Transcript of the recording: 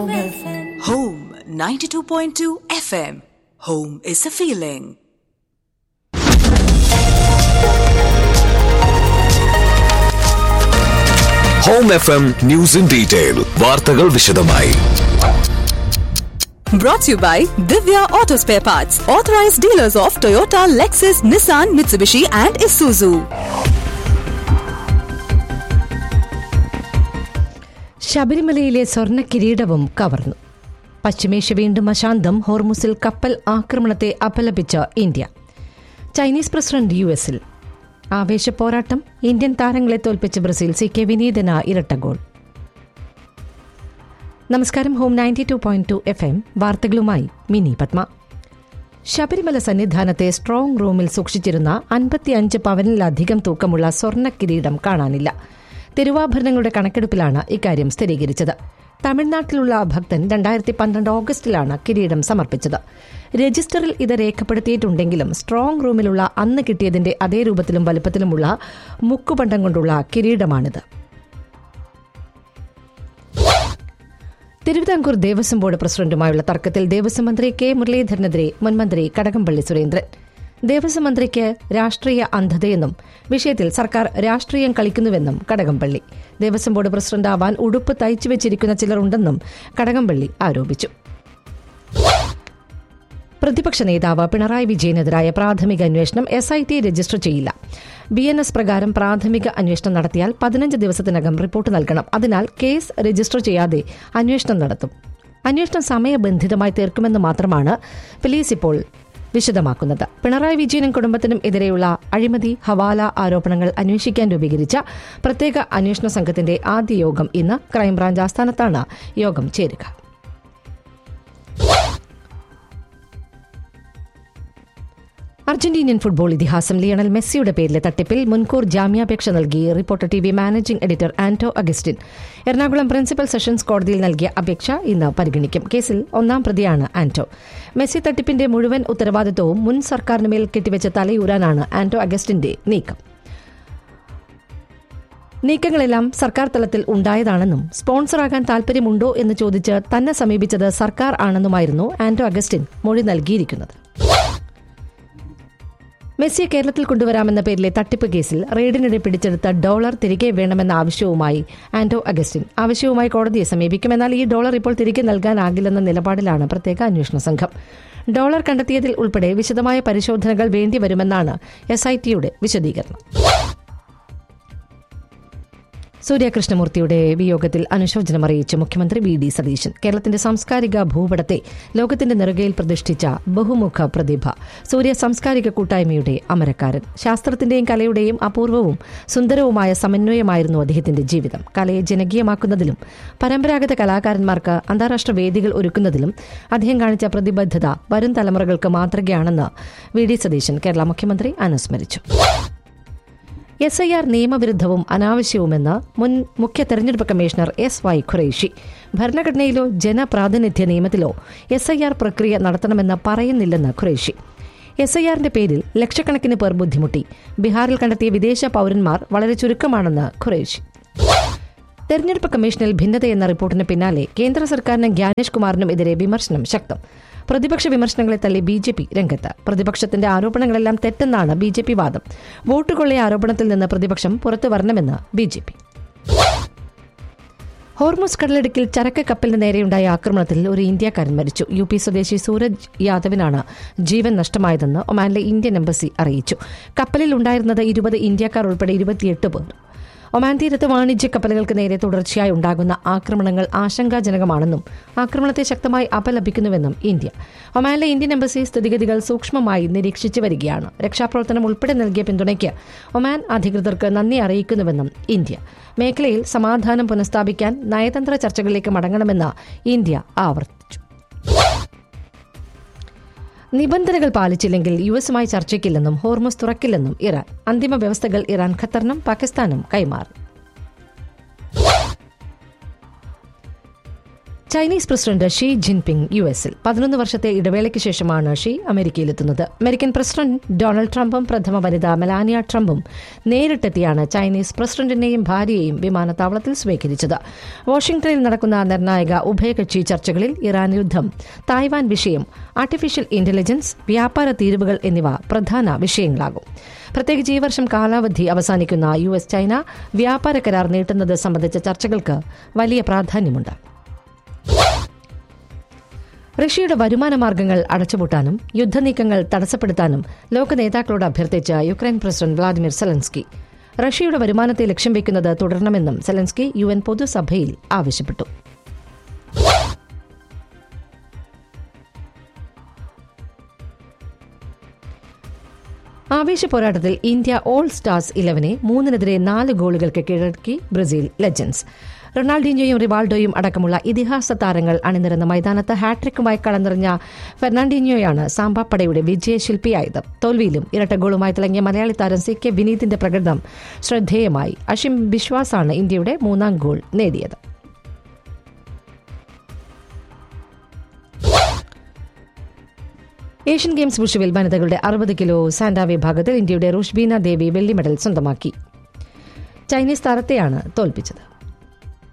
FM. Home 92.2 FM. Home is a feeling. Home F M news in detail വാർത്തകൾ വിശദമായി Brought to you by Divya Auto Spare Parts, authorized dealers of Toyota, Lexus, Nissan, Mitsubishi, and Isuzu. ശബരിമലയിലെ സ്വർണ്ണ കിരീടവും കവർന്നു പശ്ചിമേഷ്യ വീണ്ടും അശാന്തം ഹോർമുസിൽ കപ്പൽ ആക്രമണത്തെ അപലപിച്ച ഇന്ത്യ ചൈനീസ് പ്രസിഡന്റ് യു എസിൽ ആവേശ പോരാട്ടം ഇന്ത്യൻ താരങ്ങളെ തോൽപ്പിച്ച് ബ്രസീൽ സി കെ വിനീതന ഇരട്ട ഗോൾ നമസ്കാരം Home ninety two point two FM എം വാർത്തകളുമായി മിനി പത്മ ശബരിമല സന്നിധാനത്തെ സ്ട്രോങ് റൂമിൽ സൂക്ഷിച്ചിരുന്ന അൻപത്തിയഞ്ച് പവനിലധികം തൂക്കമുള്ള സ്വർണ്ണ കിരീടം കാണാനില്ല തിരുവാഭരണങ്ങളുടെ കണക്കെടുപ്പിലാണ് ഇക്കാര്യം സ്ഥിരീകരിച്ചത് തമിഴ്നാട്ടിലുള്ള ഭക്തൻ രണ്ടായിരത്തി പന്ത്രണ്ട് ഓഗസ്റ്റിലാണ് കിരീടം സമർപ്പിച്ചത് രജിസ്റ്ററിൽ ഇത് രേഖപ്പെടുത്തിയിട്ടുണ്ടെങ്കിലും സ്ട്രോങ് റൂമിലുള്ള അന്ന് കിട്ടിയതിന്റെ അതേ രൂപത്തിലും വലുപ്പത്തിലുമുള്ള മുക്കുപണ്ടം കൊണ്ടുള്ള കിരീടമാണിത് തിരുവിതാംകൂർ ദേവസ്വം ബോർഡ് പ്രസിഡന്റുമായുള്ള തർക്കത്തിൽ ദേവസ്വം മന്ത്രി കെ മുരളീധരനെതിരെ മുൻമന്ത്രി കടകംപള്ളി സുരേന്ദ്രൻ ദേവസ്വം മന്ത്രിക്ക് രാഷ്ട്രീയ അന്ധതയെന്നും വിഷയത്തിൽ സർക്കാർ രാഷ്ട്രീയം കളിക്കുന്നുവെന്നും കടകംപള്ളി ദേവസ്വം ബോർഡ് പ്രസിഡന്റാവാൻ ഉടുപ്പ് തയ്ച്ചു വെച്ചിരിക്കുന്ന ചിലരുണ്ടെന്നും കടകംപള്ളി ആരോപിച്ചു പ്രതിപക്ഷ നേതാവ് പിണറായി വിജയനെതിരായ പ്രാഥമിക അന്വേഷണം എസ് ഐ ടി രജിസ്റ്റർ ചെയ്യില്ല ബി എൻ എസ് പ്രകാരം പ്രാഥമിക അന്വേഷണം നടത്തിയാൽ പതിനഞ്ച് ദിവസത്തിനകം റിപ്പോർട്ട് നൽകണം അതിനാൽ കേസ് രജിസ്റ്റർ ചെയ്യാതെ അന്വേഷണം നടത്തും അന്വേഷണം സമയബന്ധിതമായി തീർക്കുമെന്ന് മാത്രമാണ് പോലീസ് ഇപ്പോൾ വിശദമാക്കുന്നത് പിണറായി വിജയനും കുടുംബത്തിനും എതിരെയുള്ള അഴിമതി ഹവാല ആരോപണങ്ങൾ അന്വേഷിക്കാൻ രൂപീകരിച്ച പ്രത്യേക അന്വേഷണ സംഘത്തിന്റെ ആദ്യ യോഗം ഇന്ന് ക്രൈംബ്രാഞ്ച് ആസ്ഥാനത്താണ് യോഗം ചേരുക അർജന്റീനിയൻ ഫുട്ബോൾ ഇതിഹാസം ലിയണൽ മെസ്സിയുടെ പേരിലെ തട്ടിപ്പിൽ മുൻകൂർ ജാമ്യാപേക്ഷ നൽകി reporter T V managing editor Anto Augustine Ernakulam principal sessions കോടതിയിൽ നൽകിയ അപേക്ഷ ഇന്ന് പരിഗണിക്കും കേസിൽ ഒന്നാം പ്രതിയാണ് ആന്റോ മെസ്സി തട്ടിപ്പിന്റെ മുഴുവൻ ഉത്തരവാദിത്വവും മുൻ സർക്കാരിന് മേൽ കെട്ടിവെച്ച് തലയൂരാനാണ് ആന്റോ അഗസ്റ്റിന്റെ നീക്കം നീക്കങ്ങളെല്ലാം സർക്കാർ തലത്തിൽ ഉണ്ടായതാണെന്നും സ്പോൺസറാകാൻ താൽപര്യമുണ്ടോ എന്ന് ചോദിച്ച് തന്നെ സമീപിച്ചത് സർക്കാർ ആണെന്നുമായിരുന്നു ആന്റോ അഗസ്റ്റിൻ മൊഴി നൽകിയിരിക്കുന്നത് മെസ്സിയെ കേരളത്തിൽ കൊണ്ടുവരാമെന്ന പേരിലെ തട്ടിപ്പ് കേസിൽ റെയ്ഡിനിടെ പിടിച്ചെടുത്ത ഡോളർ തിരികെ വേണമെന്ന ആവശ്യവുമായി ആന്റോ അഗസ്റ്റിൻ ആവശ്യവുമായി കോടതിയെ സമീപിക്കും എന്നാൽ ഈ ഡോളർ ഇപ്പോൾ തിരികെ നൽകാനാകില്ലെന്ന നിലപാടിലാണ് പ്രത്യേക അന്വേഷണ സംഘം ഡോളർ കണ്ടെത്തിയതിൽ ഉൾപ്പെടെ വിശദമായ പരിശോധനകൾ വേണ്ടിവരുമെന്നാണ് എസ് ഐ ടിയുടെ വിശദീകരണം സൂര്യകൃഷ്ണമൂർത്തിയുടെ വിയോഗത്തിൽ അനുശോചനം അറിയിച്ച് മുഖ്യമന്ത്രി വി ഡി സതീശൻ കേരളത്തിന്റെ സാംസ്കാരിക ഭൂപടത്തെ ലോകത്തിന്റെ നെറുകയിൽ പ്രതിഷ്ഠിച്ച ബഹുമുഖ പ്രതിഭ സൂര്യ സാംസ്കാരിക കൂട്ടായ്മയുടെ അമരക്കാരൻ ശാസ്ത്രത്തിന്റെയും കലയുടെയും അപൂർവവും സുന്ദരവുമായ സമന്വയമായിരുന്നു അദ്ദേഹത്തിന്റെ ജീവിതം കലയെ ജനകീയമാക്കുന്നതിലും പരമ്പരാഗത കലാകാരന്മാർക്ക് അന്താരാഷ്ട്ര വേദികൾ ഒരുക്കുന്നതിലും അദ്ദേഹം കാണിച്ച പ്രതിബദ്ധത വരും തലമുറകൾക്ക് മാതൃകയാണെന്ന് വി ഡി സതീശൻ കേരള മുഖ്യമന്ത്രി അനുസ്മരിച്ചു എസ് ഐ ആർ നിയമവിരുദ്ധവും അനാവശ്യവുമെന്ന് മുൻ മുഖ്യ തെരഞ്ഞെടുപ്പ് കമ്മീഷണർ എസ് വൈ ഖുറേഷി ഭരണഘടനയിലോ ജനപ്രാതിനിധ്യ നിയമത്തിലോ എസ് ഐ ആർ പ്രക്രിയ നടത്തണമെന്ന് പറയുന്നില്ലെന്ന് ഖുറേഷി എസ് ഐ ആറിന്റെ പേരിൽ ലക്ഷക്കണക്കിന് പേർ ബുദ്ധിമുട്ടി ബീഹാറിൽ കണ്ടെത്തിയ വിദേശ പൌരന്മാർ വളരെ ചുരുക്കമാണെന്ന് ഖുറേഷി തെരഞ്ഞെടുപ്പ് കമ്മീഷനിൽ ഭിന്നതയെന്ന റിപ്പോർട്ടിന് പിന്നാലെ കേന്ദ്ര സർക്കാരിനും ഗ്യാനേഷ് കുമാറിനും എതിരെ വിമർശനം ശക്തം പ്രതിപക്ഷ വിമർശനങ്ങളെ തള്ളി ബി ജെ പി രംഗത്ത് പ്രതിപക്ഷത്തിന്റെ ആരോപണങ്ങളെല്ലാം തെറ്റെന്നാണ് ബി ജെ പി വാദം വോട്ട് കൊള്ളയ ആരോപണത്തിൽ നിന്ന് പ്രതിപക്ഷം പുറത്തു വരണമെന്ന് ബി ജെ പി ഹോർമോസ് കടലിടുക്കിൽ ചരക്ക് കപ്പലിന് നേരെയുണ്ടായ ആക്രമണത്തിൽ ഒരു ഇന്ത്യക്കാരൻ മരിച്ചു യു പി സ്വദേശി സൂരജ് യാദവിനാണ് ജീവൻ നഷ്ടമായതെന്ന് ഒമാനിലെ ഇന്ത്യൻ എംബസി അറിയിച്ചു കപ്പലിൽ ഉണ്ടായിരുന്നത് ഇരുപത് ഇന്ത്യക്കാർ ഉൾപ്പെടെ ഇരുപത്തിയെട്ട് പേർ ഒമാൻ തീരത്ത് വാണിജ്യ കപ്പലുകൾക്ക് നേരെ തുടർച്ചയായി ഉണ്ടാകുന്ന ആക്രമണങ്ങൾ ആശങ്കാജനകമാണെന്നും ആക്രമണത്തെ ശക്തമായി അപലപിക്കുന്നുവെന്നും ഇന്ത്യ ഒമാനിലെ ഇന്ത്യൻ എംബസി സ്ഥിതിഗതികൾ സൂക്ഷ്മമായി നിരീക്ഷിച്ചു വരികയാണ് രക്ഷാപ്രവർത്തനം ഉൾപ്പെടെ നൽകിയ പിന്തുണയ്ക്ക് ഒമാൻ അധികൃതർക്ക് നന്ദി അറിയിക്കുന്നുവെന്നും ഇന്ത്യ മേഖലയിൽ സമാധാനം പുനഃസ്ഥാപിക്കാൻ നയതന്ത്ര ചർച്ചകളിലേക്ക് മടങ്ങണമെന്ന് ഇന്ത്യ ആവർത്തിച്ചു നിബന്ധനകൾ പാലിച്ചില്ലെങ്കിൽ യു എസുമായി ചർച്ചയ്ക്കില്ലെന്നും ഹോർമസ് തുറക്കില്ലെന്നും ഇറാൻ അന്തിമ വ്യവസ്ഥകൾ ഇറാൻ ഖത്തറിനും പാകിസ്ഥാനും കൈമാറി Chinese president Xi Jinping U എസിൽ പതിനൊന്ന് വർഷത്തെ ഇടവേളയ്ക്ക് ശേഷമാണ് ഷീ അമേരിക്കയിലെത്തുന്നത് അമേരിക്കൻ പ്രസിഡന്റ് ഡൊണാൾഡ് ട്രംപും പ്രഥമ വനിത മെലാനിയ ട്രംപും നേരിട്ടെത്തിയാണ് ചൈനീസ് പ്രസിഡന്റിനെയും ഭാര്യയെയും വിമാനത്താവളത്തിൽ സ്വീകരിച്ചത് വാഷിംഗ്ടണിൽ നടക്കുന്ന നിർണായക ഉഭയകക്ഷി ചർച്ചകളിൽ ഇറാൻ യുദ്ധം തായ്വാൻ വിഷയം ആർട്ടിഫിഷ്യൽ ഇന്റലിജൻസ് വ്യാപാര തീരുവകൾ എന്നിവ പ്രധാന വിഷയങ്ങളാകും പ്രത്യേകിച്ച് ഈ വർഷം കാലാവധി അവസാനിക്കുന്ന യു എസ് ചൈന വ്യാപാര കരാർ നീട്ടുന്നത് സംബന്ധിച്ച ചർച്ചകൾക്ക് വലിയ പ്രാധാന്യമുണ്ട് റഷ്യയുടെ വരുമാന മാർഗങ്ങൾ അടച്ചുപൂട്ടാനും യുദ്ധനീക്കങ്ങൾ തടസ്സപ്പെടുത്താനും ലോക നേതാക്കളോട് അഭ്യർത്ഥിച്ച യുക്രൈൻ പ്രസിഡന്റ് വ്ളാദിമിർ സെലൻസ്കി റഷ്യയുടെ വരുമാനത്തെ ലക്ഷ്യം വയ്ക്കുന്നത് തുടരണമെന്നും സെലൻസ്കി യു എൻ പൊതുസഭയിൽ ആവശ്യപ്പെട്ടു ആവേശ പോരാട്ടത്തിൽ ഇന്ത്യ ഓൾ സ്റ്റാർസ് ഇലവനെ മൂന്നിനെതിരെ നാല് ഗോളുകൾക്ക് കീഴടക്കി ബ്രസീൽ ലെജൻസ് റൊണാൾഡിനോയും റിവാൾഡോയും അടക്കമുള്ള ഇതിഹാസ താരങ്ങൾ അണിനിരന്ന മൈതാനത്ത് ഹാട്രിക്കുമായി കളനിറഞ്ഞ ഫെർണാണ്ടിനോയാണ് സാമ്പാപ്പടയുടെ വിജയശില്പിയായത് തോൽവിയിലും ഇരട്ട ഗോളുമായി തിളങ്ങിയ മലയാളി താരം സി കെ വിനീതിന്റെ പ്രകടനം ശ്രദ്ധേയമായി അഷിം ബിശ്വാസാണ് ഇന്ത്യയുടെ മൂന്നാം ഗോൾ നേടിയത് ഏഷ്യൻ ഗെയിംസ് ബുഷുവിൽ വനിതകളുടെ അറുപത് കിലോ സാൻഡ വിഭാഗത്തിൽ ഇന്ത്യയുടെ റുഷ്ബീന ദേവി വെള്ളി മെഡൽ സ്വന്തമാക്കി ചൈനീസ് താരത്തെയാണ് തോൽപ്പിച്ചത്